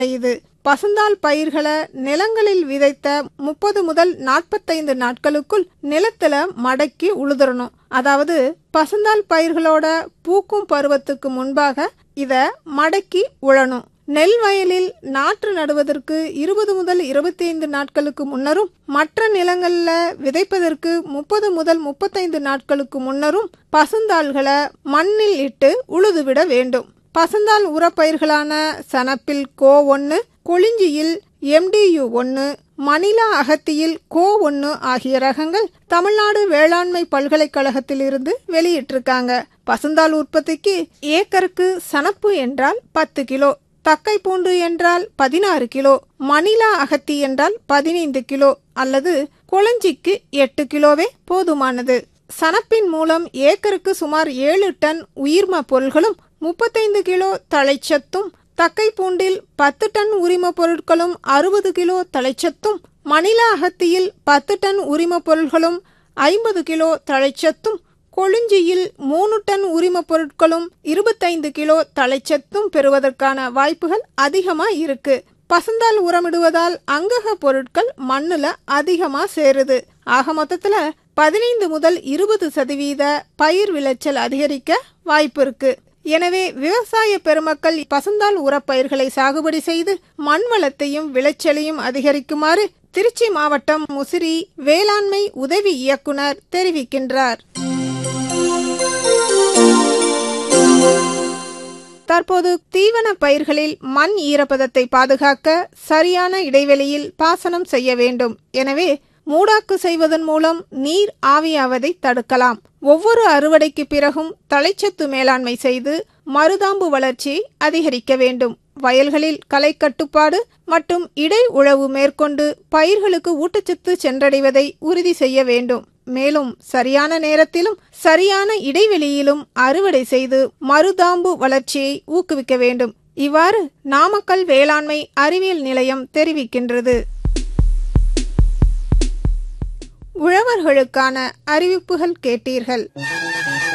இது பசுந்தாள் பயிர்களை நிலங்களில் விதைத்த முப்பது முதல் நாற்பத்தைந்து நாட்களுக்குள் நிலத்துல மடக்கி உழுதுறணும் அதாவது பசுந்தாள் பயிர்களோட பூக்கும் பருவத்துக்கு முன்பாக இத மடக்கி உழணும் நெல் வயலில் நாற்று நடுவதற்கு இருபது முதல் இருபத்தி ஐந்து நாட்களுக்கு முன்னரும் மற்ற நிலங்கள்ல விதைப்பதற்கு முப்பது முதல் முப்பத்தைந்து நாட்களுக்கு முன்னரும் பசுந்தாள்களை மண்ணில் இட்டு உழுதுவிட வேண்டும் பசுந்தாள் உரப்பயிர்களான சனப்பில் கோ ஒன்று கொளிஞ்சியில் எம்டியு ஒன்று மணிலா அகத்தியில் கோ ஒன்று ஆகிய ரகங்கள் தமிழ்நாடு வேளாண்மை பல்கலைக்கழகத்திலிருந்து வெளியிட்டிருக்காங்க பசுந்தாள் உற்பத்திக்கு ஏக்கருக்கு சனப்பு என்றால் பத்து கிலோ தக்கை பூண்டு என்றால் பதினாறு கிலோ மணிலா அகத்தி என்றால் பதினைந்து கிலோ அல்லது கொளஞ்சிக்கு எட்டு கிலோவே போதுமானது சனப்பின் மூலம் ஏக்கருக்கு சுமார் ஏழு டன் உயிர்ம பொருள்களும் முப்பத்தைந்து கிலோ தழைச்சத்தும் தக்கை பூண்டில் பத்து டன் உரிம பொருட்களும் அறுபது கிலோ தழைச்சத்தும் மணிலா அகத்தியில் பத்து டன் உரிம பொருள்களும் ஐம்பது கிலோ தழைச்சத்தும் கொழுஞ்சியில் மூணு டன் உரிம பொருட்களும் இருபத்தைந்து கிலோ தழைச்சத்தும் பெறுவதற்கான வாய்ப்புகள் அதிகமா இருக்கு பசுந்தால் உரமிடுவதால் அங்கக பொருட்கள் மண்ணுல அதிகமா சேருது ஆக மொத்தத்துல பதினைந்து முதல் இருபது சதவீத பயிர் விளைச்சல் அதிகரிக்க வாய்ப்பு இருக்கு எனவே விவசாய பெருமக்கள் பசுந்தாள் உரப்பயிர்களை சாகுபடி செய்து மண் வளத்தையும் விளைச்சலையும் அதிகரிக்குமாறு திருச்சி மாவட்டம் முசிறி வேளாண்மை உதவி இயக்குனர் தெரிவிக்கின்றார் தற்போது தீவன பயிர்களில் மண் ஈரப்பதத்தை பாதுகாக்க சரியான இடைவெளியில் பாசனம் செய்ய வேண்டும் எனவே மூடாக்கு செய்வதன் மூலம் நீர் ஆவியாவதை தடுக்கலாம் ஒவ்வொரு அறுவடைக்கு பிறகும் தழைச்சத்து மேலாண்மை செய்து மருதாம்பு வளர்ச்சியை அதிகரிக்க வேண்டும் வயல்களில் களை கட்டுப்பாடு மற்றும் இடை உழவு மேற்கொண்டு பயிர்களுக்கு ஊட்டச்சத்து சென்றடைவதை உறுதி செய்ய வேண்டும் மேலும் சரியான நேரத்திலும் சரியான இடைவெளியிலும் அறுவடை செய்து மருதாம்பு வளர்ச்சியை ஊக்குவிக்க வேண்டும் இவ்வாறு நாமக்கல் வேளாண்மை அறிவியல் நிலையம் தெரிவிக்கின்றது உழவர்களுக்கான அறிவிப்புகள் கேட்டீர்கள்